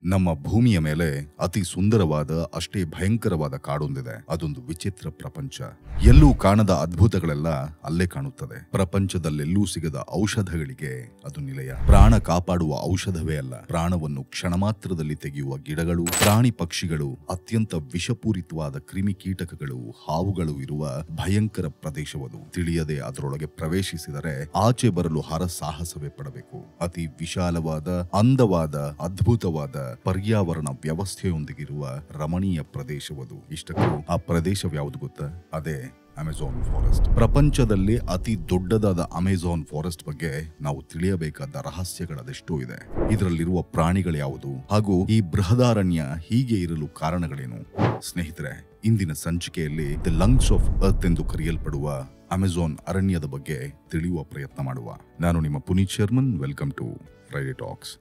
ನಮ್ಮ ಭೂಮಿಯ ಮೇಲೆ ಅತಿ ಸುಂದರವಾದ ಅಷ್ಟೇ ಭಯಂಕರವಾದ ಕಾಡೊಂದಿದೆ ಅದೊಂದು ವಿಚಿತ್ರ ಪ್ರಪಂಚ ಎಲ್ಲೂ ಕಾಣದ ಅದ್ಭುತಗಳೆಲ್ಲ ಅಲ್ಲೇ ಕಾಣುತ್ತದೆ ಪ್ರಪಂಚದಲ್ಲೆಲ್ಲೂ ಸಿಗದ ಔಷಧಗಳಿಗೆ ಅದು ನಿಲಯ ಪ್ರಾಣ ಕಾಪಾಡುವ ಔಷಧವೇ ಅಲ್ಲ ಪ್ರಾಣವನ್ನು ಕ್ಷಣ ಮಾತ್ರದಲ್ಲಿ ತೆಗೆಯುವ ಗಿಡಗಳು ಪ್ರಾಣಿ ಪಕ್ಷಿಗಳು ಅತ್ಯಂತ ವಿಷಪೂರಿತವಾದ ಕ್ರಿಮಿ ಕೀಟಕಗಳು ಹಾವುಗಳು ಇರುವ ಭಯಂಕರ ಪ್ರದೇಶವದು ತಿಳಿಯದೆ ಅದರೊಳಗೆ ಪ್ರವೇಶಿಸಿದರೆ ಆಚೆ ಬರಲು ಹರಸಾಹಸವೇ ಪಡಬೇಕು ಅತಿ ವಿಶಾಲವಾದ ಅಂದವಾದ ಅದ್ಭುತವಾದ ಪರ್ಯಾವರಣ ವ್ಯವಸ್ಥೆಯೊಂದಿಗಿರುವ ರಮಣೀಯ ಪ್ರದೇಶವದು ಇಷ್ಟಕ್ಕೂ ಆ ಪ್ರದೇಶವ್ಯಾವುದು ಗೊತ್ತಾ ಅದೇ ಅಮೆಜಾನ್ ಫಾರೆಸ್ಟ್ ಪ್ರಪಂಚದಲ್ಲಿ ಅತಿ ದೊಡ್ಡದಾದ ಅಮೆಜಾನ್ ಫಾರೆಸ್ಟ್ ಬಗ್ಗೆ ನಾವು ತಿಳಿಯಬೇಕಾದ ರಹಸ್ಯಗಳದೆಷ್ಟೋ ಇದೆ ಇದರಲ್ಲಿರುವ ಪ್ರಾಣಿಗಳು ಯಾವುದು ಹಾಗೂ ಈ ಬೃಹದಾರಣ್ಯ ಹೀಗೆ ಇರಲು ಕಾರಣಗಳೇನು ಸ್ನೇಹಿತರೆ ಇಂದಿನ ಸಂಚಿಕೆಯಲ್ಲಿ ದಿ ಲಂಗ್ಸ್ ಆಫ್ ಅರ್ತ್ ಎಂದು ಕರೆಯಲ್ಪಡುವ ಅಮೆಜಾನ್ ಅರಣ್ಯದ ಬಗ್ಗೆ ತಿಳಿಯುವ ಪ್ರಯತ್ನ ಮಾಡುವ ನಾನು ನಿಮ್ಮ Puneeth Sharman welcome to Friday talks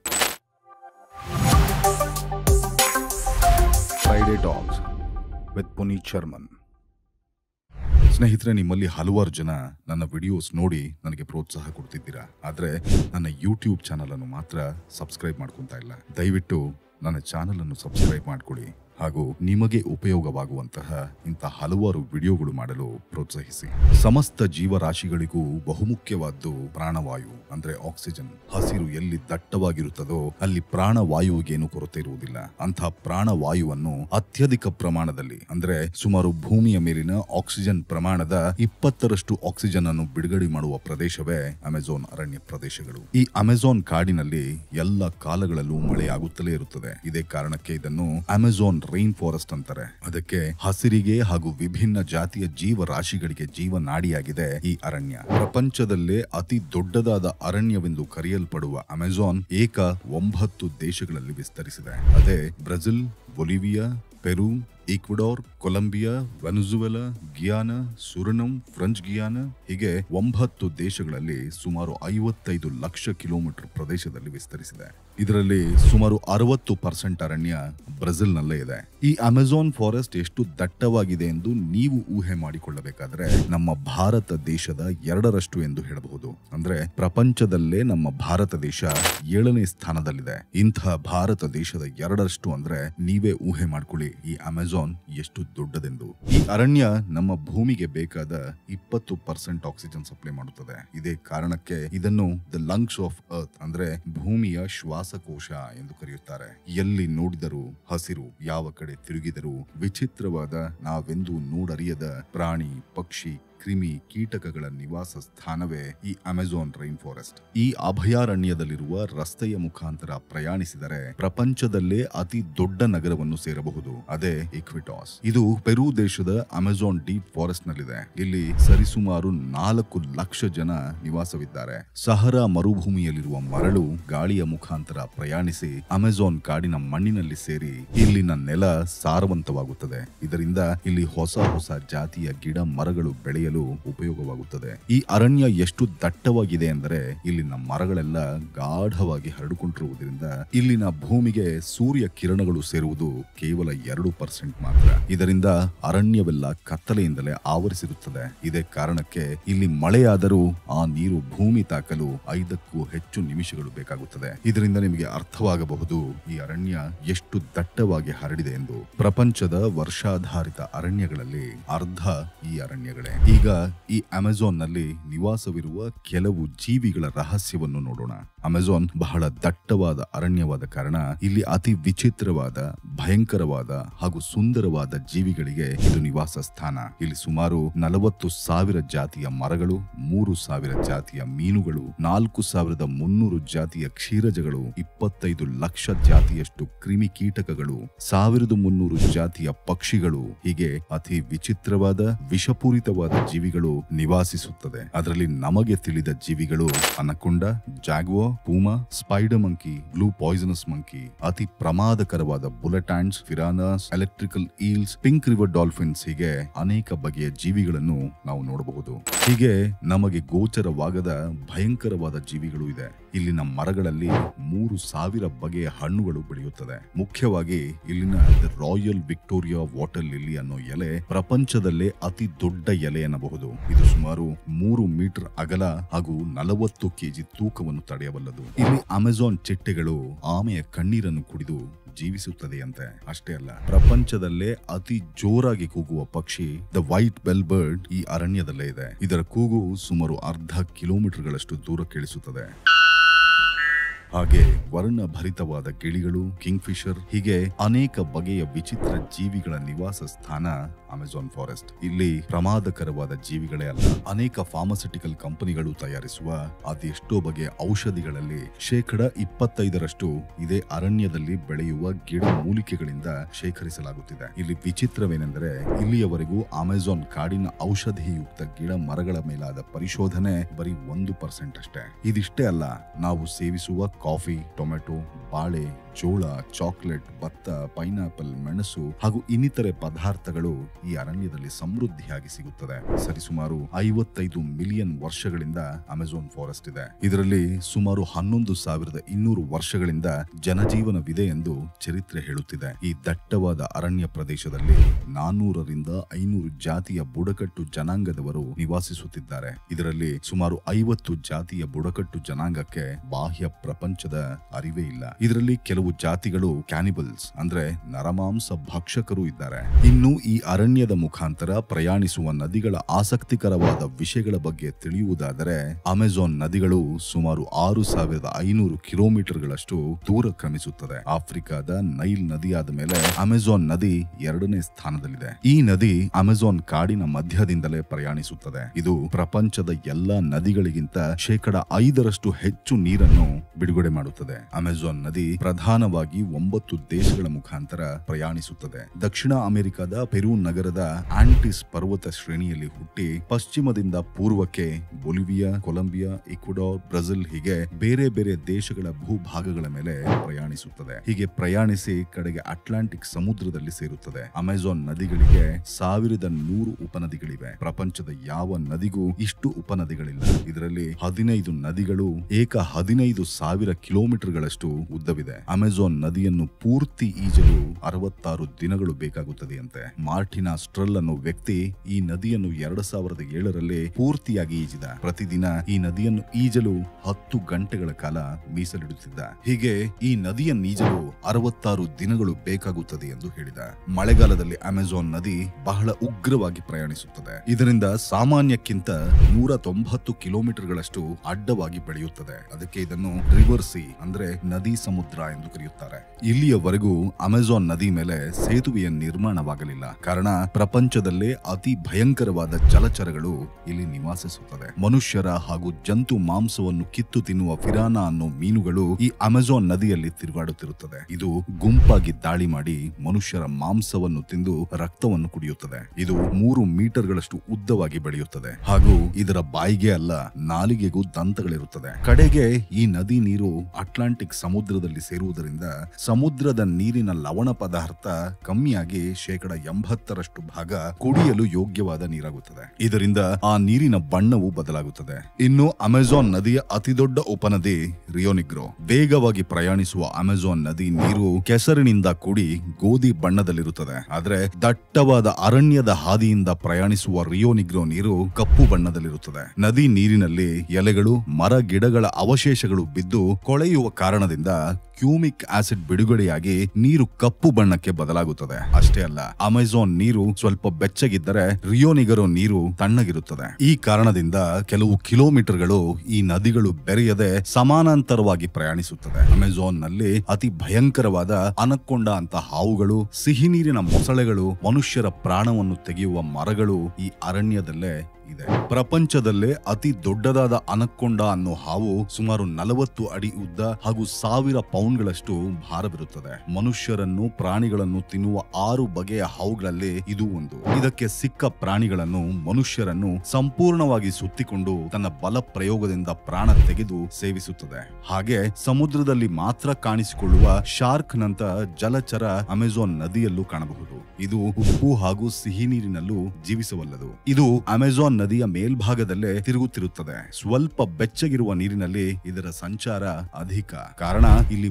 Friday talks with Puneeth Sharman ಸ್ನೇಹಿತರೆ ನಿಮ್ಮಲ್ಲಿ ಹಲವಾರು ಜನ ನನ್ನ ವಿಡಿಯೋಸ್ ನೋಡಿ ನನಗೆ ಪ್ರೋತ್ಸಾಹ ಕೊಡ್ತಿದ್ದೀರಾ ಆದ್ರೆ ನನ್ನ ಯೂಟ್ಯೂಬ್ ಚಾನಲ್ ಅನ್ನು ಮಾತ್ರ ಸಬ್ಸ್ಕ್ರೈಬ್ ಮಾಡ್ಕೊಂತಾ ಇಲ್ಲ ದಯವಿಟ್ಟು ನನ್ನ ಚಾನಲ್ ಅನ್ನು ಸಬ್ಸ್ಕ್ರೈಬ್ ಮಾಡ್ಕೊಳ್ಳಿ ಹಾಗೂ ನಿಮಗೆ ಉಪಯೋಗವಾಗುವಂತಹ ಇಂಥ ಹಲವಾರು ವಿಡಿಯೋಗಳು ಮಾಡಲು ಪ್ರೋತ್ಸಾಹಿಸಿ ಸಮಸ್ತ ಜೀವರಾಶಿಗಳಿಗೂ ಬಹುಮುಖ್ಯವಾದ್ದು ಪ್ರಾಣವಾಯು ಅಂದ್ರೆ ಆಕ್ಸಿಜನ್ ಹಸಿರು ಎಲ್ಲಿ ದಟ್ಟವಾಗಿರುತ್ತದೋ ಅಲ್ಲಿ ಪ್ರಾಣವಾಯುವಿಗೇನು ಕೊರತೆ ಇರುವುದಿಲ್ಲ ಅಂಥ ಪ್ರಾಣವಾಯುವನ್ನು ಅತ್ಯಧಿಕ ಪ್ರಮಾಣದಲ್ಲಿ ಅಂದ್ರೆ ಸುಮಾರು ಭೂಮಿಯ ಮೇಲಿನ ಆಕ್ಸಿಜನ್ ಪ್ರಮಾಣದ ಇಪ್ಪತ್ತರಷ್ಟು ಆಕ್ಸಿಜನ್ ಅನ್ನು ಬಿಡುಗಡೆ ಮಾಡುವ ಪ್ರದೇಶವೇ ಅಮೆಜಾನ್ ಅರಣ್ಯ ಪ್ರದೇಶಗಳು ಈ ಅಮೆಜಾನ್ ಕಾಡಿನಲ್ಲಿ ಎಲ್ಲ ಕಾಲಗಳಲ್ಲೂ ಮಳೆಯಾಗುತ್ತಲೇ ಇರುತ್ತದೆ ಇದೇ ಕಾರಣಕ್ಕೆ ಇದನ್ನು ಅಮೆಜಾನ್ ರೈನ್ ಫಾರೆಸ್ಟ್ ಅಂತಾರೆ ಅದಕ್ಕೆ ಹಸಿರಿಗೆ ಹಾಗೂ ವಿಭಿನ್ನ ಜಾತಿಯ ಜೀವರಾಶಿಗಳಿಗೆ ಜೀವನಾಡಿಯಾಗಿದೆ ಈ ಅರಣ್ಯ ಪ್ರಪಂಚದಲ್ಲೇ ಅತಿ ದೊಡ್ಡದಾದ ಅರಣ್ಯವೆಂದು ಕರೆಯಲ್ಪಡುವ ಅಮೆಜಾನ್ ಏಕ ಒಂಬತ್ತು ದೇಶಗಳಲ್ಲಿ ವಿಸ್ತರಿಸಿದೆ ಅದೇ Brazil Bolivia Peru Ecuador Colombia Venezuela Guyana Suriname French Guiana ಹೀಗೆ ಒಂಬತ್ತು ದೇಶಗಳಲ್ಲಿ ಸುಮಾರು ಐವತ್ತೈದು ಲಕ್ಷ ಕಿಲೋಮೀಟರ್ ಪ್ರದೇಶದಲ್ಲಿ ವಿಸ್ತರಿಸಿದೆ ಇದರಲ್ಲಿ ಸುಮಾರು ಅರವತ್ತು ಪರ್ಸೆಂಟ್ ಅರಣ್ಯ ಬ್ರೆಜಿಲ್ನಲ್ಲೇ ಇದೆ ಈ ಅಮೆಜಾನ್ ಫಾರೆಸ್ಟ್ ಎಷ್ಟು ದಟ್ಟವಾಗಿದೆ ಎಂದು ನೀವು ಊಹೆ ಮಾಡಿಕೊಳ್ಳಬೇಕಾದ್ರೆ ನಮ್ಮ ಭಾರತ ದೇಶದ ಎರಡರಷ್ಟು ಎಂದು ಹೇಳಬಹುದು ಅಂದ್ರೆ ಪ್ರಪಂಚದಲ್ಲೇ ನಮ್ಮ ಭಾರತ ದೇಶ ಏಳನೇ ಸ್ಥಾನದಲ್ಲಿದೆ ಇಂಥ ಭಾರತ ದೇಶದ ಎರಡರಷ್ಟು ಅಂದ್ರೆ ನೀವೇ ಊಹೆ ಮಾಡ್ಕೊಳ್ಳಿ ಈ ಅಮೆಜಾನ್ ಎಷ್ಟು ದೊಡ್ಡದೆಂದು ಈ ಅರಣ್ಯ ನಮ್ಮ ಭೂಮಿಗೆ ಬೇಕಾದ ಇಪ್ಪತ್ತು ಪರ್ಸೆಂಟ್ ಆಕ್ಸಿಜನ್ ಸಪ್ಲೈ ಮಾಡುತ್ತದೆ ಇದೇ ಕಾರಣಕ್ಕೆ ಇದನ್ನು ದ ಲಂಗ್ಸ್ ಆಫ್ ಅರ್ತ್ ಅಂದ್ರೆ ಭೂಮಿಯ ಶ್ವಾಸಕೋಶ ಎಂದು ಕರೆಯುತ್ತಾರೆ ಎಲ್ಲಿ ನೋಡಿದರೂ ಹಸಿರು ಯಾವ ಕಡೆ ತಿರುಗಿದರೂ ವಿಚಿತ್ರವಾದ ನಾವೆಂದೂ ನೋಡರಿಯದ ಪ್ರಾಣಿ ಪಕ್ಷಿ ಕ್ರಿಮಿ ಕೀಟಕಗಳ ನಿವಾಸ ಸ್ಥಾನವೇ ಈ ಅಮೆಜಾನ್ ರೈನ್ ಫಾರೆಸ್ಟ್ ಈ ಅಭಯಾರಣ್ಯದಲ್ಲಿರುವ ರಸ್ತೆಯ ಮುಖಾಂತರ ಪ್ರಯಾಣಿಸಿದರೆ ಪ್ರಪಂಚದಲ್ಲೇ ಅತಿ ದೊಡ್ಡ ನಗರವನ್ನು ಸೇರಬಹುದು ಅದೇ ಇಕ್ವಿಟಾಸ್ ಇದು ಪೆರು ದೇಶದ ಅಮೆಜಾನ್ ಡೀಪ್ ಫಾರೆಸ್ಟ್ ನಲ್ಲಿದೆ ಇಲ್ಲಿ ಸರಿಸುಮಾರು ನಾಲ್ಕು ಲಕ್ಷ ಜನ ನಿವಾಸವಿದ್ದಾರೆ ಸಹರಾ ಮರುಭೂಮಿಯಲ್ಲಿರುವ ಮರಳು ಗಾಳಿಯ ಮುಖಾಂತರ ಪ್ರಯಾಣಿಸಿ ಅಮೆಜಾನ್ ಕಾಡಿನ ಮಣ್ಣಿನಲ್ಲಿ ಸೇರಿ ಇಲ್ಲಿನ ನೆಲ ಸಾರವಂತವಾಗುತ್ತದೆ ಇದರಿಂದ ಇಲ್ಲಿ ಹೊಸ ಹೊಸ ಜಾತಿಯ ಗಿಡ ಮರಗಳು ಬೆಳೆಯಲು ಉಪಯೋಗವಾಗುತ್ತದೆ ಈ ಅರಣ್ಯ ಎಷ್ಟು ದಟ್ಟವಾಗಿದೆ ಎಂದರೆ ಇಲ್ಲಿನ ಮರಗಳೆಲ್ಲ ಗಾಢವಾಗಿ ಹರಡಿಕೊಂಡಿರುವುದರಿಂದ ಇಲ್ಲಿನ ಭೂಮಿಗೆ ಸೂರ್ಯ ಕಿರಣಗಳು ಸೇರುವುದು ಕೇವಲ ಎರಡು ಪರ್ಸೆಂಟ್ ಮಾತ್ರ ಇದರಿಂದ ಅರಣ್ಯವೆಲ್ಲ ಕತ್ತಲೆಯಿಂದಲೇ ಆವರಿಸಿರುತ್ತದೆ ಇದೇ ಕಾರಣಕ್ಕೆ ಇಲ್ಲಿ ಮಳೆಯಾದರೂ ಆ ನೀರು ಭೂಮಿ ತಾಕಲು ಐದಕ್ಕೂ ಹೆಚ್ಚು ನಿಮಿಷಗಳು ಬೇಕಾಗುತ್ತದೆ ಇದರಿಂದ ನಿಮಗೆ ಅರ್ಥವಾಗಬಹುದು ಈ ಅರಣ್ಯ ಎಷ್ಟು ದಟ್ಟವಾಗಿ ಹರಡಿದೆ ಎಂದು ಪ್ರಪಂಚದ ವರ್ಷಾಧಾರಿತ ಅರಣ್ಯಗಳಲ್ಲಿ ಅರ್ಧ ಈ ಅರಣ್ಯಗಳೇ ಈಗ ಈ ಅಮೆಜಾನ್ ನಲ್ಲಿ ನಿವಾಸವಿರುವ ಕೆಲವು ಜೀವಿಗಳ ರಹಸ್ಯವನ್ನು ನೋಡೋಣ ಅಮೆಜಾನ್ ಬಹಳ ದಟ್ಟವಾದ ಅರಣ್ಯವಾದ ಕಾರಣ ಇಲ್ಲಿ ಅತಿ ವಿಚಿತ್ರವಾದ ಭಯಂಕರವಾದ ಹಾಗೂ ಸುಂದರವಾದ ಜೀವಿಗಳಿಗೆ ಇದು ನಿವಾಸ ಸ್ಥಾನ ಇಲ್ಲಿ ಸುಮಾರು ನಲವತ್ತು ಸಾವಿರ ಜಾತಿಯ ಮರಗಳು ಮೂರು ಸಾವಿರ ಜಾತಿಯ ಮೀನುಗಳು ನಾಲ್ಕು ಸಾವಿರದ ಮುನ್ನೂರು ಜಾತಿಯ ಕ್ಷೀರಜಗಳು ಇಪ್ಪತ್ತೈದು ಲಕ್ಷ ಜಾತಿಯಷ್ಟು ಕ್ರಿಮಿ ಕೀಟಕಗಳು ಸಾವಿರದ ಮುನ್ನೂರು ಜಾತಿಯ ಪಕ್ಷಿಗಳು ಹೀಗೆ ಅತಿ ವಿಚಿತ್ರವಾದ ವಿಷಪೂರಿತವಾದ ಜೀವಿಗಳು ನಿವಾಸಿಸುತ್ತದೆ ಅದರಲ್ಲಿ ನಮಗೆ ತಿಳಿದ ಜೀವಿಗಳು anaconda jaguar puma spider monkey blue poisonous monkey ಅತಿ ಪ್ರಮಾದಕರವಾದ bullet ants piranhas electrical eels pink river dolphins ಹೀಗೆ ಅನೇಕ ಬಗೆಯ ಜೀವಿಗಳನ್ನು ನಾವು ನೋಡಬಹುದು ಹೀಗೆ ನಮಗೆ ಗೋಚರವಾಗದ ಭಯಂಕರವಾದ ಜೀವಿಗಳು ಇದೆ ಇಲ್ಲಿನ ಮರಗಳಲ್ಲಿ ಮೂರು ಸಾವಿರ ಬಗೆಯ ಹಣ್ಣುಗಳು ಬೆಳೆಯುತ್ತದೆ ಮುಖ್ಯವಾಗಿ ಇಲ್ಲಿನ ರಾಯಲ್ ವಿಕ್ಟೋರಿಯಾ ವಾಟರ್ ಲಿಲ್ಲಿ ಅನ್ನೋ ಎಲೆ ಪ್ರಪಂಚದಲ್ಲೇ ಅತಿ ದೊಡ್ಡ ಎಲೆಯನ್ನ ಕಾಣಬಹುದು ಇದು ಸುಮಾರು ಮೂರು ಮೀಟರ್ ಅಗಲ ಹಾಗೂ ನಲವತ್ತು ಕೆಜಿ ತೂಕವನ್ನು ತಡೆಯಬಲ್ಲದು ಇಲ್ಲಿ ಅಮೆಜಾನ್ ಚಿಟ್ಟೆಗಳು ಆಮೆಯ ಕಣ್ಣೀರನ್ನು ಕುಡಿದು ಜೀವಿಸುತ್ತದೆಯಂತೆ ಅಷ್ಟೇ ಅಲ್ಲ ಪ್ರಪಂಚದಲ್ಲೇ ಅತಿ ಜೋರಾಗಿ ಕೂಗುವ ಪಕ್ಷಿ ದ ವೈಟ್ ಬೆಲ್ ಬರ್ಡ್ ಈ ಅರಣ್ಯದಲ್ಲೇ ಇದೆ ಇದರ ಕೂಗು ಸುಮಾರು ಅರ್ಧ ಕಿಲೋಮೀಟರ್ಗಳಷ್ಟು ದೂರ ಕೇಳಿಸುತ್ತದೆ ಹಾಗೆ ವರ್ಣ ಭರಿತವಾದ ಗಿಳಿಗಳು ಕಿಂಗ್ಫಿಶರ್ ಹೀಗೆ ಅನೇಕ ಬಗೆಯ ವಿಚಿತ್ರ ಜೀವಿಗಳ ನಿವಾಸ ಸ್ಥಾನ ಅಮೆಜಾನ್ ಫಾರೆಸ್ಟ್ ಇಲ್ಲಿ ಪ್ರಮಾದಕರವಾದ ಜೀವಿಗಳೇ ಅಲ್ಲ ಅನೇಕ ಫಾರ್ಮಸ್ಯೂಟಿಕಲ್ ಕಂಪನಿಗಳು ತಯಾರಿಸುವ ಅದೆಷ್ಟೋ ಬಗೆಯ ಔಷಧಿಗಳಲ್ಲಿ ಶೇಕಡ ಇಪ್ಪತ್ತೈದರಷ್ಟು ಇದೇ ಅರಣ್ಯದಲ್ಲಿ ಬೆಳೆಯುವ ಗಿಡ ಮೂಲಿಕೆಗಳಿಂದ ಶೇಖರಿಸಲಾಗುತ್ತಿದೆ ಇಲ್ಲಿ ವಿಚಿತ್ರವೇನೆಂದರೆ ಇಲ್ಲಿಯವರೆಗೂ ಅಮೆಜಾನ್ ಕಾಡಿನ ಔಷಧಿಯುಕ್ತ ಗಿಡ ಮರಗಳ ಮೇಲಾದ ಪರಿಶೋಧನೆ ಬರೀ ಒಂದು ಪರ್ಸೆಂಟ್ ಅಷ್ಟೇ ಇದಿಷ್ಟೇ ಅಲ್ಲ ನಾವು ಸೇವಿಸುವ ಕಾಫಿ ಟೊಮೆಟೊ ಬಾಳೆ ಜೋಳ ಚಾಕ್ಲೇಟ್ ಭತ್ತ ಪೈನಾಪಲ್ ಮೆಣಸು ಹಾಗೂ ಇನ್ನಿತರೆ ಪದಾರ್ಥಗಳು ಈ ಅರಣ್ಯದಲ್ಲಿ ಸಮೃದ್ಧಿಯಾಗಿ ಸಿಗುತ್ತದೆ ಸರಿಸುಮಾರು ಐವತ್ತೈದು ಮಿಲಿಯನ್ ವರ್ಷಗಳಿಂದ ಅಮೆಜಾನ್ ಫಾರೆಸ್ಟ್ ಇದೆ ಇದರಲ್ಲಿ ಸುಮಾರು ಹನ್ನೊಂದು ಸಾವಿರದ ಇನ್ನೂರು ವರ್ಷಗಳಿಂದ ಜನಜೀವನವಿದೆ ಎಂದು ಚರಿತ್ರೆ ಹೇಳುತ್ತಿದೆ ಈ ದಟ್ಟವಾದ ಅರಣ್ಯ ಪ್ರದೇಶದಲ್ಲಿ ನಾನ್ನೂರರಿಂದ ಐನೂರು ಜಾತಿಯ ಬುಡಕಟ್ಟು ಜನಾಂಗದವರು ನಿವಾಸಿಸುತ್ತಿದ್ದಾರೆ ಇದರಲ್ಲಿ ಸುಮಾರು ಐವತ್ತು ಜಾತಿಯ ಬುಡಕಟ್ಟು ಜನಾಂಗಕ್ಕೆ ಬಾಹ್ಯ ಪ್ರಪಂಚದ ಅರಿವೇ ಇಲ್ಲ ಇದರಲ್ಲಿ ಕೆಲವು ಜಾತಿಗಳು ಕ್ಯಾನಿಬಲ್ಸ್ ಅಂದ್ರೆ ನರಮಾಂಸ ಭಕ್ಷಕರು ಇದ್ದಾರೆ ಇನ್ನು ಈ ಅರಣ್ಯದ ಮುಖಾಂತರ ಪ್ರಯಾಣಿಸುವ ನದಿಗಳ ಆಸಕ್ತಿಕರವಾದ ವಿಷಯಗಳ ಬಗ್ಗೆ ತಿಳಿಯುವುದಾದರೆ ಅಮೆಜಾನ್ ನದಿಗಳು ಸುಮಾರು ಆರು ಸಾವಿರದ ಐನೂರು ಕಿಲೋಮೀಟರ್ಗಳಷ್ಟು ದೂರ ಕ್ರಮಿಸುತ್ತದೆ ಆಫ್ರಿಕಾದ ನೈಲ್ ನದಿಯಾದ ಮೇಲೆ ಅಮೆಜಾನ್ ನದಿ ಎರಡನೇ ಸ್ಥಾನದಲ್ಲಿದೆ ಈ ನದಿ ಅಮೆಜಾನ್ ಕಾಡಿನ ಮಧ್ಯದಿಂದಲೇ ಪ್ರಯಾಣಿಸುತ್ತದೆ ಇದು ಪ್ರಪಂಚದ ಎಲ್ಲಾ ನದಿಗಳಿಗಿಂತ ಶೇಕಡ ಐದರಷ್ಟು ಹೆಚ್ಚು ನೀರನ್ನು ಬಿಡುಗಡೆ ಮಾಡುತ್ತದೆ ಅಮೆಜಾನ್ ನದಿ ಪ್ರಧಾನವಾಗಿ ಒಂಬತ್ತು ದೇಶಗಳ ಮುಖಾಂತರ ಪ್ರಯಾಣಿಸುತ್ತದೆ ದಕ್ಷಿಣ ಅಮೆರಿಕದ ಪೆರು ನಗರದ ಆಂಟಿಸ್ ಪರ್ವತ ಶ್ರೇಣಿಯಲ್ಲಿ ಹುಟ್ಟಿ ಪಶ್ಚಿಮದಿಂದ ಪೂರ್ವಕ್ಕೆ ಬೊಲಿವಿಯಾ ಕೊಲಂಬಿಯಾ ಇಕ್ವಡಾರ್ ಬ್ರೆಜಿಲ್ ಹೀಗೆ ಬೇರೆ ಬೇರೆ ದೇಶಗಳ ಭೂಭಾಗಗಳ ಮೇಲೆ ಪ್ರಯಾಣಿಸುತ್ತದೆ ಹೀಗೆ ಪ್ರಯಾಣಿಸಿ ಕಡೆಗೆ ಅಟ್ಲಾಂಟಿಕ್ ಸಮುದ್ರದಲ್ಲಿ ಸೇರುತ್ತದೆ ಅಮೆಜಾನ್ ನದಿಗಳಿಗೆ ಸಾವಿರದ ನೂರು ಉಪನದಿಗಳಿವೆ ಪ್ರಪಂಚದ ಯಾವ ನದಿಗೂ ಇಷ್ಟು ಉಪನದಿಗಳಿಲ್ಲ ಇದರಲ್ಲಿ ಹದಿನೈದು ನದಿಗಳು ಏಕ ಹದಿನೈದು ಸಾವಿರ ಕಿಲೋಮೀಟರ್ಗಳಷ್ಟು ಉದ್ದವಿದೆ ಅಮೆಜಾನ್ ನದಿಯನ್ನು ಪೂರ್ತಿ ಈಜಲು ಅರವತ್ತಾರು ದಿನಗಳು ಬೇಕಾಗುತ್ತದೆಯಂತೆ ಮಾರ್ಟಿನಾ ಸ್ಟ್ರಲ್ ಅನ್ನೋ ವ್ಯಕ್ತಿ ಈ ನದಿಯನ್ನು ಎರಡು ಸಾವಿರದ ಏಳರಲ್ಲಿ ಪೂರ್ತಿಯಾಗಿ ಈಜಿದ ಪ್ರತಿದಿನ ಈ ನದಿಯನ್ನು ಈಜಲು ಹತ್ತು ಗಂಟೆಗಳ ಕಾಲ ಮೀಸಲಿಡುತ್ತಿದ್ದ ಹೀಗೆ ಈ ನದಿಯನ್ನೀಜಲು ಅರವತ್ತಾರು ದಿನಗಳು ಬೇಕಾಗುತ್ತದೆ ಎಂದು ಹೇಳಿದ ಮಳೆಗಾಲದಲ್ಲಿ ಅಮೆಜಾನ್ ನದಿ ಬಹಳ ಉಗ್ರವಾಗಿ ಪ್ರಯಾಣಿಸುತ್ತದೆ ಇದರಿಂದ ಸಾಮಾನ್ಯಕ್ಕಿಂತ ನೂರ ತೊಂಬತ್ತು ಕಿಲೋಮೀಟರ್ಗಳಷ್ಟು ಅಡ್ಡವಾಗಿ ಬೆಳೆಯುತ್ತದೆ ಅದಕ್ಕೆ ಇದನ್ನು ರಿವರ್ ಸಿ ಅಂದ್ರೆ ನದಿ ಸಮುದ್ರ ಎಂದು ಕರೆಯುತ್ತಾರೆ ಇಲ್ಲಿಯವರೆಗೂ ಅಮೆಜಾನ್ ನದಿ ಮೇಲೆ ಸೇತುವೆಯ ನಿರ್ಮಾಣವಾಗಲಿಲ್ಲ ಕಾರಣ ಪ್ರಪಂಚದಲ್ಲೇ ಅತಿ ಭಯಂಕರವಾದ ಜಲಚರಗಳು ಇಲ್ಲಿ ನಿವಾಸಿಸುತ್ತದೆ ಮನುಷ್ಯರ ಹಾಗೂ ಜಂತು ಮಾಂಸವನ್ನು ಕಿತ್ತು ತಿನ್ನುವ ಫಿರಾನಾ ಅನ್ನೋ ಮೀನುಗಳು ಈ ಅಮೆಜಾನ್ ನದಿಯಲ್ಲಿ ತಿರುಗಾಡುತ್ತಿರುತ್ತದೆ ಇದು ಗುಂಪಾಗಿ ದಾಳಿ ಮಾಡಿ ಮನುಷ್ಯರ ಮಾಂಸವನ್ನು ತಿಂದು ರಕ್ತವನ್ನು ಕುಡಿಯುತ್ತದೆ ಇದು ಮೂರು ಮೀಟರ್ಗಳಷ್ಟು ಉದ್ದವಾಗಿ ಬೆಳೆಯುತ್ತದೆ ಹಾಗೂ ಇದರ ಬಾಯಿಗೆ ಅಲ್ಲ ನಾಲಿಗೆಗೂ ದಂತಗಳಿರುತ್ತದೆ ಕಡೆಗೆ ಈ ನದಿ ನೀರು ಅಟ್ಲಾಂಟಿಕ್ ಸಮುದ್ರದಲ್ಲಿ ಸೇರುವುದರಿಂದ ಸಮುದ್ರದ ನೀರಿನ ಲವಣ ಪದಾರ್ಥ ಕಮ್ಮಿಯಾಗಿ ಶೇಕಡ ಎಂಬತ್ತರಷ್ಟು ಭಾಗ ಕುಡಿಯಲು ಯೋಗ್ಯವಾದ ನೀರಾಗುತ್ತದೆ ಇದರಿಂದ ಆ ನೀರಿನ ಬಣ್ಣವು ಬದಲಾಗುತ್ತದೆ ಇನ್ನು ಅಮೆಜಾನ್ ನದಿಯ ಅತಿದೊಡ್ಡ ಉಪನದಿ ರಿಯೋನಿಗ್ರೋ ವೇಗವಾಗಿ ಪ್ರಯಾಣಿಸುವ ಅಮೆಜಾನ್ ನದಿ ನೀರು ಕೆಸರಿನಿಂದ ಕೂಡಿ ಗೋಧಿ ಬಣ್ಣದಲ್ಲಿರುತ್ತದೆ ಆದ್ರೆ ದಟ್ಟವಾದ ಅರಣ್ಯದ ಹಾದಿಯಿಂದ ಪ್ರಯಾಣಿಸುವ ರಿಯೋನಿಗ್ರೋ ನೀರು ಕಪ್ಪು ಬಣ್ಣದಲ್ಲಿರುತ್ತದೆ ನದಿ ನೀರಿನಲ್ಲಿ ಎಲೆಗಳು ಮರ ಗಿಡಗಳ ಅವಶೇಷಗಳು ಬಿದ್ದು ಕೊಳೆಯುವ ಕಾರಣದಿಂದ ಕ್ಯೂಮಿಕ್ ಆಸಿಡ್ ಬಿಡುಗಡೆಯಾಗಿ ನೀರು ಕಪ್ಪು ಬಣ್ಣಕ್ಕೆ ಬದಲಾಗುತ್ತದೆ ಅಷ್ಟೇ ಅಲ್ಲ ಅಮೆಜಾನ್ ನೀರು ಸ್ವಲ್ಪ ಬೆಚ್ಚಗಿದ್ದರೆ ರಿಯೋನಿಗರೋ ನೀರು ತಣ್ಣಗಿರುತ್ತದೆ ಈ ಕಾರಣದಿಂದ ಕೆಲವು ಕಿಲೋಮೀಟರ್ಗಳು ಈ ನದಿಗಳು ಬೆರೆಯದೆ ಸಮಾನಾಂತರವಾಗಿ ಪ್ರಯಾಣಿಸುತ್ತದೆ ಅಮೆಜಾನ್ ನಲ್ಲಿ ಅತಿ ಭಯಂಕರವಾದ ಅನಕೊಂಡ ಅಂತ ಹಾವುಗಳು ಸಿಹಿ ನೀರಿನ ಮೊಸಳೆಗಳು ಮನುಷ್ಯರ ಪ್ರಾಣವನ್ನು ತೆಗೆಯುವ ಮರಗಳು ಈ ಅರಣ್ಯದಲ್ಲೇ ಇದೆ ಪ್ರಪಂಚದಲ್ಲೇ ಅತಿ ದೊಡ್ಡದಾದ ಅನಕೊಂಡ ಅನ್ನೋ ಹಾವು ಸುಮಾರು ನಲವತ್ತು ಅಡಿ ಉದ್ದ ಹಾಗೂ ಸಾವಿರ ಪೌಂಡ್ಗಳಷ್ಟು ಭಾರವಿರುತ್ತದೆ ಮನುಷ್ಯರನ್ನು ಪ್ರಾಣಿಗಳನ್ನು ತಿನ್ನುವ ಆರು ಬಗೆಯ ಹಾವುಗಳಲ್ಲಿ ಇದು ಒಂದು ಇದಕ್ಕೆ ಸಿಕ್ಕ ಪ್ರಾಣಿಗಳನ್ನು ಮನುಷ್ಯರನ್ನು ಸಂಪೂರ್ಣವಾಗಿ ಸುತ್ತಿಕೊಂಡು ತನ್ನ ಬಲ ಪ್ರಯೋಗದಿಂದ ಪ್ರಾಣ ತೆಗೆದು ಸೇವಿಸುತ್ತದೆ ಹಾಗೆ ಸಮುದ್ರದಲ್ಲಿ ಮಾತ್ರ ಕಾಣಿಸಿಕೊಳ್ಳುವ ಶಾರ್ಕ್ ನಂತ ಜಲಚರ ಅಮೆಜಾನ್ ನದಿಯಲ್ಲೂ ಕಾಣಬಹುದು ಇದು ಉಪ್ಪು ಹಾಗೂ ಸಿಹಿ ನೀರಿನಲ್ಲೂ ಜೀವಿಸಬಲ್ಲದು ಇದು ಅಮೆಜಾನ್ ನದಿಯ ಮೇಲ್ಭಾಗದಲ್ಲೇ ತಿರುಗುತ್ತಿರುತ್ತದೆ ಸ್ವಲ್ಪ ಬೆಚ್ಚಗಿರುವ ನೀರಿನಲ್ಲಿ ಇದರ ಸಂಚಾರ ಅಧಿಕ ಕಾರಣ ಇಲ್ಲಿ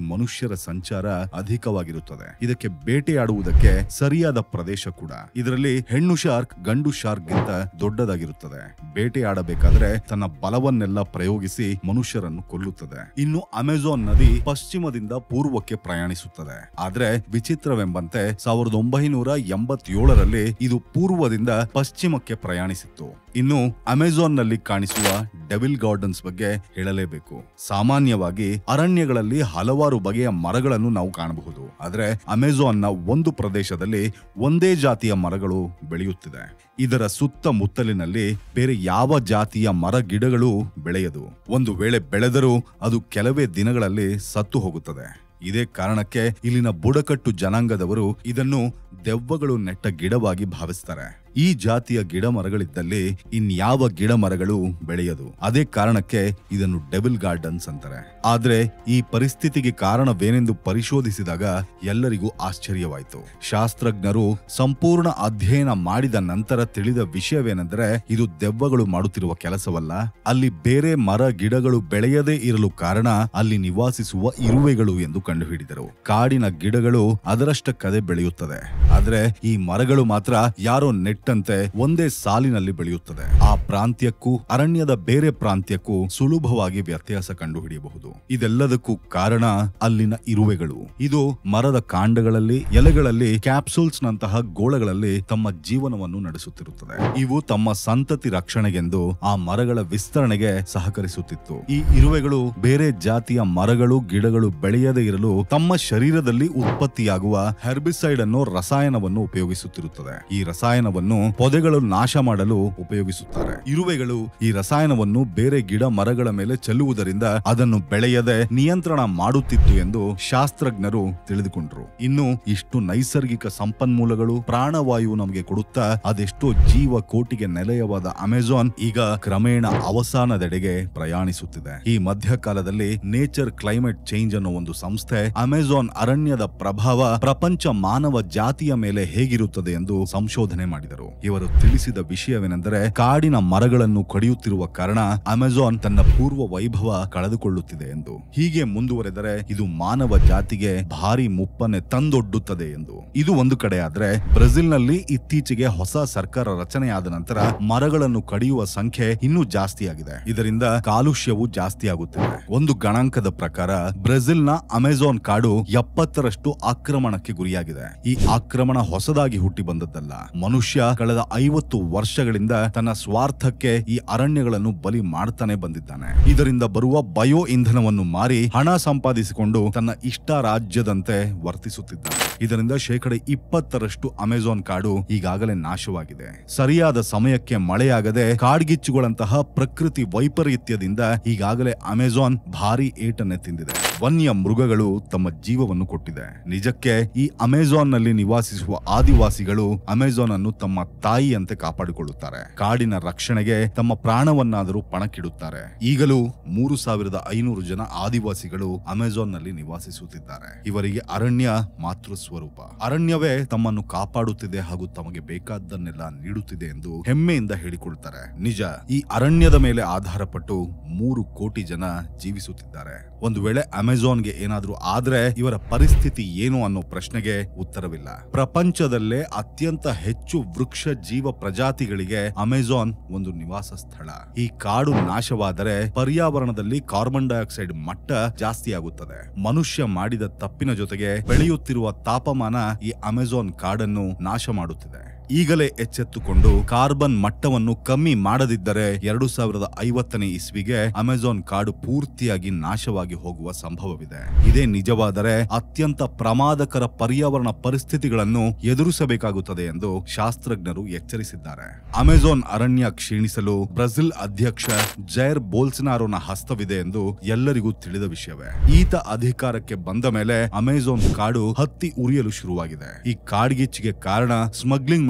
ಮನುಷ್ಯರ ಸಂಚಾರ ಅಧಿಕವಾಗಿರುತ್ತದೆ ಇದಕ್ಕೆ ಬೇಟೆಯಾಡುವುದಕ್ಕೆ ಸರಿಯಾದ ಪ್ರದೇಶ ಕೂಡ ಇದರಲ್ಲಿ ಹೆಣ್ಣು ಶಾರ್ಕ್ ಗಂಡು ಶಾರ್ಕ್ ಗಿಂತ ದೊಡ್ಡದಾಗಿರುತ್ತದೆ ಬೇಟೆಯಾಡಬೇಕಾದ್ರೆ ತನ್ನ ಬಲವನ್ನೆಲ್ಲ ಪ್ರಯೋಗಿಸಿ ಮನುಷ್ಯರನ್ನು ಕೊಲ್ಲುತ್ತದೆ ಇನ್ನು ಅಮೆಜಾನ್ ನದಿ ಪಶ್ಚಿಮದಿಂದ ಪೂರ್ವಕ್ಕೆ ಪ್ರಯಾಣಿಸುತ್ತದೆ ಆದ್ರೆ ವಿಚಿತ್ರವೆಂಬಂತೆ ಸಾವಿರದ ಒಂಬೈನೂರ ಎಂಬತ್ತೇಳರಲ್ಲಿ ಇದು ಪೂರ್ವದಿಂದ ಪಶ್ಚಿಮಕ್ಕೆ ಪ್ರಯಾಣಿಸಿತ್ತು ಇನ್ನು ಅಮೆಜಾನ್ ನಲ್ಲಿ ಕಾಣಿಸುವ ಡೆವಿಲ್ ಗಾರ್ಡನ್ಸ್ ಬಗ್ಗೆ ಹೇಳಲೇಬೇಕು ಸಾಮಾನ್ಯವಾಗಿ ಅರಣ್ಯಗಳಲ್ಲಿ ಹಲವಾರು ಬಗೆಯ ಮರಗಳನ್ನು ನಾವು ಕಾಣಬಹುದು ಆದ್ರೆ ಅಮೆಜಾನ್ನ ಒಂದು ಪ್ರದೇಶದಲ್ಲಿ ಒಂದೇ ಜಾತಿಯ ಮರಗಳು ಬೆಳೆಯುತ್ತಿದೆ ಇದರ ಸುತ್ತಮುತ್ತಲಿನಲ್ಲಿ ಬೇರೆ ಯಾವ ಜಾತಿಯ ಮರ ಗಿಡಗಳು ಬೆಳೆಯದು ಒಂದು ವೇಳೆ ಬೆಳೆದರೂ ಅದು ಕೆಲವೇ ದಿನಗಳಲ್ಲಿ ಸತ್ತು ಹೋಗುತ್ತದೆ ಇದೇ ಕಾರಣಕ್ಕೆ ಇಲ್ಲಿನ ಬುಡಕಟ್ಟು ಜನಾಂಗದವರು ಇದನ್ನು ದೆವ್ವಗಳು ನೆಟ್ಟ ಗಿಡವಾಗಿ ಭಾವಿಸ್ತಾರೆ ಈ ಜಾತಿಯ ಗಿಡ ಮರಗಳಿದ್ದಲ್ಲಿ ಇನ್ಯಾವ ಗಿಡ ಮರಗಳು ಬೆಳೆಯದು ಅದೇ ಕಾರಣಕ್ಕೆ ಇದನ್ನು ಡೆವಿಲ್ ಗಾರ್ಡನ್ಸ್ ಅಂತಾರೆ ಆದ್ರೆ ಈ ಪರಿಸ್ಥಿತಿಗೆ ಕಾರಣವೇನೆಂದು ಪರಿಶೋಧಿಸಿದಾಗ ಎಲ್ಲರಿಗೂ ಆಶ್ಚರ್ಯವಾಯಿತು ಶಾಸ್ತ್ರಜ್ಞರು ಸಂಪೂರ್ಣ ಅಧ್ಯಯನ ಮಾಡಿದ ನಂತರ ತಿಳಿದ ವಿಷಯವೇನೆಂದರೆ ಇದು ದೆವ್ವಗಳು ಮಾಡುತ್ತಿರುವ ಕೆಲಸವಲ್ಲ ಅಲ್ಲಿ ಬೇರೆ ಮರ ಗಿಡಗಳು ಬೆಳೆಯದೇ ಇರಲು ಕಾರಣ ಅಲ್ಲಿ ನಿವಾಸಿಸುವ ಇರುವೆಗಳು ಎಂದು ಕಂಡುಹಿಡಿದರು ಕಾಡಿನ ಗಿಡಗಳು ಅದರಷ್ಟಕ್ಕದೆ ಬೆಳೆಯುತ್ತದೆ ಆದ್ರೆ ಈ ಮರಗಳು ಮಾತ್ರ ಯಾರೋ ನೆಟ್ಟಂತೆ ಒಂದೇ ಸಾಲಿನಲ್ಲಿ ಬೆಳೆಯುತ್ತದೆ ಆ ಪ್ರಾಂತ್ಯಕ್ಕೂ ಅರಣ್ಯದ ಬೇರೆ ಪ್ರಾಂತ್ಯಕ್ಕೂ ಸುಲಭವಾಗಿ ವ್ಯತ್ಯಾಸ ಕಂಡುಹಿಡಿಯಬಹುದು ಇದೆಲ್ಲದಕ್ಕೂ ಕಾರಣ ಅಲ್ಲಿನ ಇರುವೆಗಳು ಇದು ಮರದ ಕಾಂಡಗಳಲ್ಲಿ ಎಲೆಗಳಲ್ಲಿ ಕ್ಯಾಪ್ಸೂಲ್ಸ್ ನಂತಹ ಗೋಳಗಳಲ್ಲಿ ತಮ್ಮ ಜೀವನವನ್ನು ನಡೆಸುತ್ತಿರುತ್ತದೆ ಇವು ತಮ್ಮ ಸಂತತಿ ರಕ್ಷಣೆಗೆಂದು ಆ ಮರಗಳ ವಿಸ್ತರಣೆಗೆ ಸಹಕರಿಸುತ್ತಿತ್ತು ಈ ಇರುವೆಗಳು ಬೇರೆ ಜಾತಿಯ ಮರಗಳು ಗಿಡಗಳು ಬೆಳೆಯದೇ ಇರಲು ತಮ್ಮ ಶರೀರದಲ್ಲಿ ಉತ್ಪತ್ತಿಯಾಗುವ ಹೆರ್ಬಿಸೈಡ್ ಅನ್ನೋ ರಸಾಯನವನ್ನು ಉಪಯೋಗಿಸುತ್ತಿರುತ್ತದೆ ಈ ರಸಾಯನವನ್ನು ಪೊದೆಗಳು ನಾಶ ಮಾಡಲು ಉಪಯೋಗಿಸುತ್ತಾರೆ ಇರುವೆಗಳು ಈ ರಸಾಯನವನ್ನು ಬೇರೆ ಗಿಡ ಮರಗಳ ಮೇಲೆ ಚೆಲ್ಲುವುದರಿಂದ ಅದನ್ನು ಬೆಳೆಯದೆ ನಿಯಂತ್ರಣ ಮಾಡುತ್ತಿತ್ತು ಎಂದು ಶಾಸ್ತ್ರಜ್ಞರು ತಿಳಿದುಕೊಂಡರು ಇನ್ನು ಇಷ್ಟು ನೈಸರ್ಗಿಕ ಸಂಪನ್ಮೂಲಗಳು ಪ್ರಾಣವಾಯು ನಮಗೆ ಕೊಡುತ್ತಾ ಅದೆಷ್ಟೋ ಜೀವ ಕೋಟಿಗೆ ನೆಲೆಯವಾದ ಅಮೆಜಾನ್ ಈಗ ಕ್ರಮೇಣ ಅವಸಾನದೆಡೆಗೆ ಪ್ರಯಾಣಿಸುತ್ತಿದೆ ಈ ಮಧ್ಯಕಾಲದಲ್ಲಿ ನೇಚರ್ ಕ್ಲೈಮೇಟ್ ಚೇಂಜ್ ಅನ್ನೋ ಒಂದು ಸಂಸ್ಥೆ ಅಮೆಜಾನ್ ಅರಣ್ಯದ ಪ್ರಭಾವ ಪ್ರಪಂಚ ಮಾನವ ಜಾತಿಯ ಮೇಲೆ ಹೇಗಿರುತ್ತದೆ ಎಂದು ಸಂಶೋಧನೆ ಮಾಡಿದರು ಇವರು ತಿಳಿಸಿದ ವಿಷಯವೇನೆಂದರೆ ಕಾಡಿನ ಮರಗಳನ್ನು ಕಡಿಯುತ್ತಿರುವ ಕಾರಣ ಅಮೆಜಾನ್ ತನ್ನ ಪೂರ್ವ ವೈಭವ ಕಳೆದುಕೊಳ್ಳುತ್ತಿದೆ ಎಂದು ಹೀಗೆ ಮುಂದುವರೆದರೆ ಇದು ಮಾನವ ಜಾತಿಗೆ ಭಾರಿ ಮುಪ್ಪನೆ ತಂದೊಡ್ಡುತ್ತದೆ ಎಂದು ಇದು ಒಂದು ಕಡೆ ಆದ್ರೆ ಬ್ರೆಜಿಲ್ನಲ್ಲಿ ಇತ್ತೀಚೆಗೆ ಹೊಸ ಸರ್ಕಾರ ರಚನೆಯಾದ ನಂತರ ಮರಗಳನ್ನು ಕಡಿಯುವ ಸಂಖ್ಯೆ ಇನ್ನೂ ಜಾಸ್ತಿಯಾಗಿದೆ ಇದರಿಂದ ಕಾಲುಷ್ಯವು ಜಾಸ್ತಿ ಆಗುತ್ತಿದೆ ಒಂದು ಗಣಾಂಕದ ಪ್ರಕಾರ ಬ್ರೆಜಿಲ್ನ ಅಮೆಜಾನ್ ಕಾಡು ಎಪ್ಪತ್ತರಷ್ಟು ಆಕ್ರಮಣಕ್ಕೆ ಗುರಿಯಾಗಿದೆ ಈ ಆಕ್ರಮಣ ಹೊಸದಾಗಿ ಹುಟ್ಟಿ ಬಂದದ್ದಲ್ಲ ಮನುಷ್ಯ ಕಳೆದ ಐವತ್ತು ವರ್ಷಗಳಿಂದ ತನ್ನ ಸ್ವಾರ್ಥಕ್ಕೆ ಈ ಅರಣ್ಯಗಳನ್ನು ಬಲಿ ಮಾಡ್ತಾನೆ ಬಂದಿದ್ದಾನೆ ಇದರಿಂದ ಬರುವ ಬಯೋ ಇಂಧನವನ್ನು ಮಾರಿ ಹಣ ಸಂಪಾದಿಸಿಕೊಂಡು ತನ್ನ ಇಷ್ಟ ರಾಜ್ಯದಂತೆ ವರ್ತಿಸುತ್ತಿದ್ದಾನೆ ಇದರಿಂದ ಶೇಕಡ ಇಪ್ಪತ್ತರಷ್ಟು ಅಮೆಜಾನ್ ಕಾಡು ಈಗಾಗಲೇ ನಾಶವಾಗಿದೆ ಸರಿಯಾದ ಸಮಯಕ್ಕೆ ಮಳೆಯಾಗದೆ ಕಾಡ್ಗಿಚ್ಚುಗಳಂತಹ ಪ್ರಕೃತಿ ವೈಪರೀತ್ಯದಿಂದ ಈಗಾಗಲೇ ಅಮೆಜಾನ್ ಭಾರಿ ಏಟನ್ನೇ ತಿಂದಿದೆ ವನ್ಯ ಮೃಗಗಳು ತಮ್ಮ ಜೀವವನ್ನು ಕೊಟ್ಟಿದೆ ನಿಜಕ್ಕೆ ಈ ಅಮೆಜಾನ್ ನಲ್ಲಿ ನಿವಾಸಿಸುವ ಆದಿವಾಸಿಗಳು ಅಮೆಜಾನ್ ಅನ್ನು ತಮ್ಮ ತಾಯಿಯಂತೆ ಕಾಪಾಡಿಕೊಳ್ಳುತ್ತಾರೆ ಕಾಡಿನ ರಕ್ಷಣೆಗೆ ತಮ್ಮ ಪ್ರಾಣವನ್ನಾದರೂ ಪಣಕ್ಕಿಡುತ್ತಾರೆ ಈಗಲೂ ಮೂರು ಸಾವಿರದ ಐನೂರು ಜನ ಆದಿವಾಸಿಗಳು ಅಮೆಜಾನ್ ನಲ್ಲಿ ನಿವಾಸಿಸುತ್ತಿದ್ದಾರೆ ಇವರಿಗೆ ಅರಣ್ಯ ಮಾತೃ ಸ್ವರೂಪ ಅರಣ್ಯವೇ ತಮ್ಮನ್ನು ಕಾಪಾಡುತ್ತಿದೆ ಹಾಗೂ ತಮಗೆ ಬೇಕಾದ್ದನ್ನೆಲ್ಲ ನೀಡುತ್ತಿದೆ ಎಂದು ಹೆಮ್ಮೆಯಿಂದ ಹೇಳಿಕೊಳ್ತಾರೆ ನಿಜ ಈ ಅರಣ್ಯದ ಮೇಲೆ ಆಧಾರಪಟ್ಟು ಮೂರು ಕೋಟಿ ಜನ ಜೀವಿಸುತ್ತಿದ್ದಾರೆ ಒಂದು ವೇಳೆ ಅಮೆಜಾನ್ಗೆ ಏನಾದ್ರೂ ಆದ್ರೆ ಇವರ ಪರಿಸ್ಥಿತಿ ಏನು ಅನ್ನೋ ಪ್ರಶ್ನೆಗೆ ಉತ್ತರವಿಲ್ಲ ಪ್ರಪಂಚದಲ್ಲೇ ಅತ್ಯಂತ ಹೆಚ್ಚು ವೃಕ್ಷ ಜೀವ ಪ್ರಜಾತಿಗಳಿಗೆ ಅಮೆಜಾನ್ ಒಂದು ನಿವಾಸ ಸ್ಥಳ ಈ ಕಾಡು ನಾಶವಾದರೆ ಪರ್ಯಾವರಣದಲ್ಲಿ ಕಾರ್ಬನ್ ಡೈಆಕ್ಸೈಡ್ ಮಟ್ಟ ಜಾಸ್ತಿ ಆಗುತ್ತದೆ ಮನುಷ್ಯ ಮಾಡಿದ ತಪ್ಪಿನ ಜೊತೆಗೆ ಬೆಳೆಯುತ್ತಿರುವ ತಾಪಮಾನ ಈ ಅಮೆಜಾನ್ ಕಾಡನ್ನು ನಾಶ ಮಾಡುತ್ತಿದೆ ಈಗಲೇ ಎಚ್ಚೆತ್ತುಕೊಂಡು ಕಾರ್ಬನ್ ಮಟ್ಟವನ್ನು ಕಮ್ಮಿ ಮಾಡದಿದ್ದರೆ ಎರಡು ಸಾವಿರದ ಐವತ್ತನೇ ಇಸ್ವಿಗೆ ಅಮೆಜಾನ್ ಕಾಡು ಪೂರ್ತಿಯಾಗಿ ನಾಶವಾಗಿ ಹೋಗುವ ಸಂಭವವಿದೆ ಇದೇ ನಿಜವಾದರೆ ಅತ್ಯಂತ ಪ್ರಮಾದಕರ ಪರ್ಯಾವರಣ ಪರಿಸ್ಥಿತಿಗಳನ್ನು ಎದುರಿಸಬೇಕಾಗುತ್ತದೆ ಎಂದು ಶಾಸ್ತ್ರಜ್ಞರು ಎಚ್ಚರಿಸಿದ್ದಾರೆ ಅಮೆಜಾನ್ ಅರಣ್ಯ ಕ್ಷೀಣಿಸಲು ಬ್ರೆಜಿಲ್ ಅಧ್ಯಕ್ಷ ಜೈರ್ ಬೋಲ್ಸನಾರೋನ ಹಸ್ತವಿದೆ ಎಂದು ಎಲ್ಲರಿಗೂ ತಿಳಿದ ವಿಷಯವೇ ಈತ ಅಧಿಕಾರಕ್ಕೆ ಬಂದ ಮೇಲೆ ಅಮೆಜಾನ್ ಕಾಡು ಹತ್ತಿ ಉರಿಯಲು ಶುರುವಾಗಿದೆ ಈ ಕಾಡ್ಗಿಚ್ಚಿಗೆ ಕಾರಣ ಸ್ಮಗ್ಲಿಂಗ್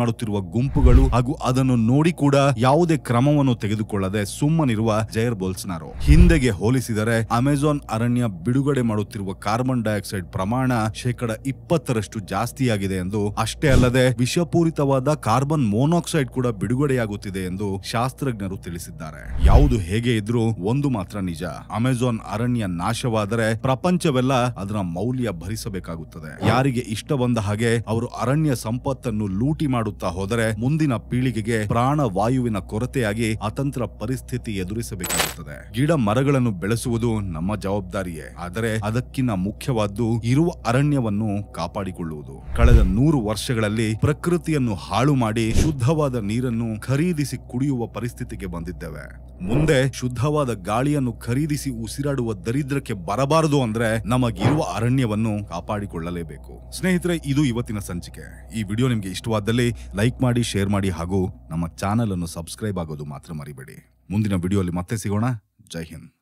ಮಾಡುತ್ತಿರುವ ಗುಂಪುಗಳು ಹಾಗೂ ಅದನ್ನು ನೋಡಿ ಕೂಡ ಯಾವುದೇ ಕ್ರಮವನ್ನು ತೆಗೆದುಕೊಳ್ಳದೆ ಸುಮ್ಮನಿರುವ ಜೈರ್ ಬೋಲ್ಸ್ನಾರೋ ಹಿಂದೆಗೆ ಹೋಲಿಸಿದರೆ ಅಮೆಜಾನ್ ಅರಣ್ಯ ಬಿಡುಗಡೆ ಮಾಡುತ್ತಿರುವ ಕಾರ್ಬನ್ ಡೈಆಕ್ಸೈಡ್ ಪ್ರಮಾಣ ಶೇಕಡ ಇಪ್ಪತ್ತರಷ್ಟು ಜಾಸ್ತಿಯಾಗಿದೆ ಎಂದು ಅಷ್ಟೇ ಅಲ್ಲದೆ ವಿಷಪೂರಿತವಾದ ಕಾರ್ಬನ್ ಮೋನಾಕ್ಸೈಡ್ ಕೂಡ ಬಿಡುಗಡೆಯಾಗುತ್ತಿದೆ ಎಂದು ಶಾಸ್ತ್ರಜ್ಞರು ತಿಳಿಸಿದ್ದಾರೆ ಯಾವುದು ಹೇಗೆ ಇದ್ರೂ ಒಂದು ಮಾತ್ರ ನಿಜ ಅಮೆಜಾನ್ ಅರಣ್ಯ ನಾಶವಾದರೆ ಪ್ರಪಂಚವೆಲ್ಲ ಅದರ ಮೌಲ್ಯ ಭರಿಸಬೇಕಾಗುತ್ತದೆ ಯಾರಿಗೆ ಇಷ್ಟ ಬಂದ ಹಾಗೆ ಅವರು ಅರಣ್ಯ ಸಂಪತ್ತನ್ನು ಲೂಟಿ ಮಾಡುತ್ತಾ ಹೋದರೆ ಮುಂದಿನ ಪೀಳಿಗೆಗೆ ಪ್ರಾಣ ವಾಯುವಿನ ಕೊರತೆಯಾಗಿ ಅತಂತ್ರ ಪರಿಸ್ಥಿತಿ ಎದುರಿಸಬೇಕಾಗುತ್ತದೆ ಗಿಡ ಮರಗಳನ್ನು ಬೆಳೆಸುವುದು ನಮ್ಮ ಜವಾಬ್ದಾರಿಯೇ ಆದರೆ ಅದಕ್ಕಿಂತ ಮುಖ್ಯವಾದ್ದು ಇರುವ ಅರಣ್ಯವನ್ನು ಕಾಪಾಡಿಕೊಳ್ಳುವುದು ಕಳೆದ ನೂರು ವರ್ಷಗಳಲ್ಲಿ ಪ್ರಕೃತಿಯನ್ನು ಹಾಳು ಮಾಡಿ ಶುದ್ಧವಾದ ನೀರನ್ನು ಖರೀದಿಸಿ ಕುಡಿಯುವ ಪರಿಸ್ಥಿತಿಗೆ ಬಂದಿದ್ದೇವೆ ಮುಂದೆ ಶುದ್ಧವಾದ ಗಾಳಿಯನ್ನು ಖರೀದಿಸಿ ಉಸಿರಾಡುವ ದರಿದ್ರಕ್ಕೆ ಬರಬಾರದು ಅಂದ್ರೆ ನಮಗಿರುವ ಅರಣ್ಯವನ್ನು ಕಾಪಾಡಿಕೊಳ್ಳಲೇಬೇಕು ಸ್ನೇಹಿತರೆ ಇದು ಇವತ್ತಿನ ಸಂಚಿಕೆ ಈ ವಿಡಿಯೋ ನಿಮ್ಗೆ ಇಷ್ಟವಾದಲ್ಲಿ ಲೈಕ್ ಮಾಡಿ ಶೇರ್ ಮಾಡಿ ಹಾಗೂ ನಮ್ಮ ಚಾನೆಲ್ ಅನ್ನು ಸಬ್ಸ್ಕ್ರೈಬ್ ಆಗೋದು ಮಾತ್ರ ಮರಿಬೇಡಿ ಮುಂದಿನ ವಿಡಿಯೋಲಿ ಮತ್ತೆ ಸಿಗೋಣ ಜೈ ಹಿಂದ್